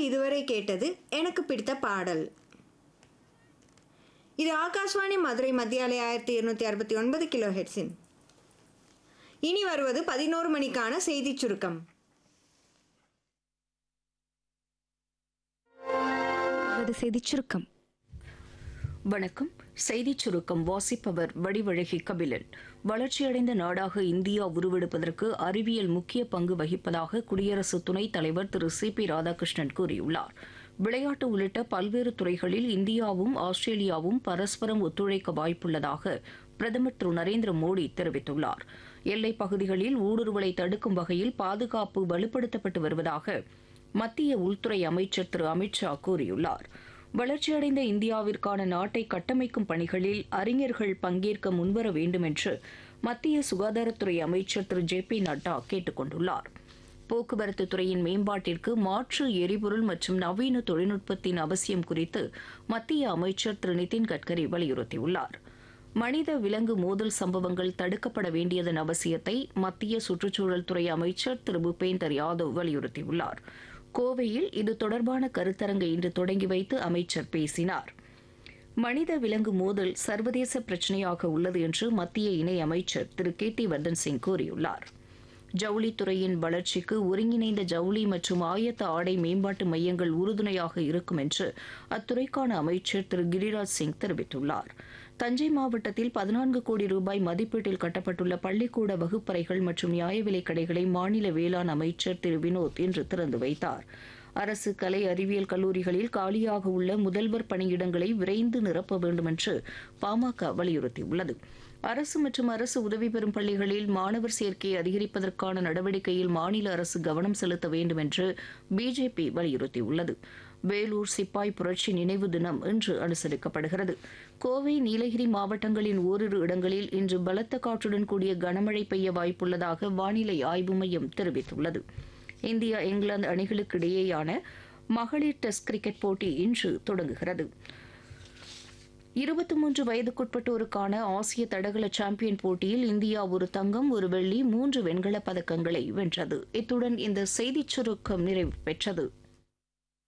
இதுவரை கேட்டது எனக்கு பிடித்த பாடல் இது ஆகாஷ்வாணி மதுரை மத்தியாலய ஆயிரத்தி இருநூத்தி அறுபத்தி ஒன்பது கிலோ ஹெட்ஸின் இனி வருவது பதினோரு மணிக்கான செய்திச் சுருக்கம் அது செய்திச் சுருக்கம் வணக்கம் செய்திச் சுருக்கம் வாசிப்பவர் வடிவழகி கபிலன் வளர்ச்சியடைந்த நாடாக இந்தியா உருவெடுப்பதற்கு அறிவியல் முக்கிய பங்கு வகிப்பதாக குடியரசு துணைத் தலைவர் திரு சி பி ராதாகிருஷ்ணன் கூறியுள்ளார் விளையாட்டு உள்ளிட்ட பல்வேறு துறைகளில் இந்தியாவும் ஆஸ்திரேலியாவும் பரஸ்பரம் ஒத்துழைக்க வாய்ப்புள்ளதாக பிரதமர் திரு நரேந்திர மோடி தெரிவித்துள்ளார் எல்லைப் பகுதிகளில் ஊடுருவலை தடுக்கும் வகையில் பாதுகாப்பு வலுப்படுத்தப்பட்டு வருவதாக மத்திய உள்துறை அமைச்சர் திரு அமித்ஷா கூறியுள்ளார் வளர்ச்சியடைந்த இந்தியாவிற்கான நாட்டை கட்டமைக்கும் பணிகளில் அறிஞர்கள் பங்கேற்க முன்வர வேண்டும் என்று மத்திய சுகாதாரத்துறை அமைச்சர் திரு ஜே பி நட்டா கேட்டுக் கொண்டுள்ளார் போக்குவரத்து துறையின் மேம்பாட்டிற்கு மாற்று எரிபொருள் மற்றும் நவீன தொழில்நுட்பத்தின் அவசியம் குறித்து மத்திய அமைச்சர் திரு நிதின் கட்கரி வலியுறுத்தியுள்ளார் மனித விலங்கு மோதல் சம்பவங்கள் தடுக்கப்பட வேண்டியதன் அவசியத்தை மத்திய சுற்றுச்சூழல் துறை அமைச்சர் திரு பூபேந்தர் யாதவ் வலியுறுத்தியுள்ளார் கோவையில் இது தொடர்பான கருத்தரங்கை இன்று தொடங்கி வைத்து அமைச்சர் பேசினார் மனித விலங்கு மோதல் சர்வதேச பிரச்சினையாக உள்ளது என்று மத்திய இணை அமைச்சர் திரு கே டி வர்தன் சிங் கூறியுள்ளார் ஜவுளித்துறையின் வளர்ச்சிக்கு ஒருங்கிணைந்த ஜவுளி மற்றும் ஆயத்த ஆடை மேம்பாட்டு மையங்கள் உறுதுணையாக இருக்கும் என்று அத்துறைக்கான அமைச்சர் திரு கிரிராஜ் சிங் தெரிவித்துள்ளார் தஞ்சை மாவட்டத்தில் பதினான்கு கோடி ரூபாய் மதிப்பீட்டில் கட்டப்பட்டுள்ள பள்ளிக்கூட வகுப்பறைகள் மற்றும் நியாய விலைக் கடைகளை மாநில வேளாண் அமைச்சர் திரு வினோத் இன்று திறந்து வைத்தார் அரசு கலை அறிவியல் கல்லூரிகளில் காலியாக உள்ள முதல்வர் பணியிடங்களை விரைந்து நிரப்ப வேண்டும் என்று பாமக வலியுறுத்தியுள்ளது அரசு மற்றும் அரசு உதவி பெறும் பள்ளிகளில் மாணவர் சேர்க்கையை அதிகரிப்பதற்கான நடவடிக்கையில் மாநில அரசு கவனம் செலுத்த வேண்டும் என்று பிஜேபி வலியுறுத்தியுள்ளது வேலூர் சிப்பாய் புரட்சி நினைவு தினம் இன்று அனுசரிக்கப்படுகிறது கோவை நீலகிரி மாவட்டங்களின் ஓரிரு இடங்களில் இன்று பலத்த காற்றுடன் கூடிய கனமழை பெய்ய வாய்ப்புள்ளதாக வானிலை ஆய்வு மையம் தெரிவித்துள்ளது இந்தியா இங்கிலாந்து அணிகளுக்கு இடையேயான மகளிர் டெஸ்ட் கிரிக்கெட் போட்டி இன்று தொடங்குகிறது இருபத்தி மூன்று வயதுக்குட்பட்டோருக்கான ஆசிய தடகள சாம்பியன் போட்டியில் இந்தியா ஒரு தங்கம் ஒரு வெள்ளி மூன்று வெண்கலப் பதக்கங்களை வென்றது இத்துடன் இந்த செய்திச் சுருக்கம் நிறைவு பெற்றது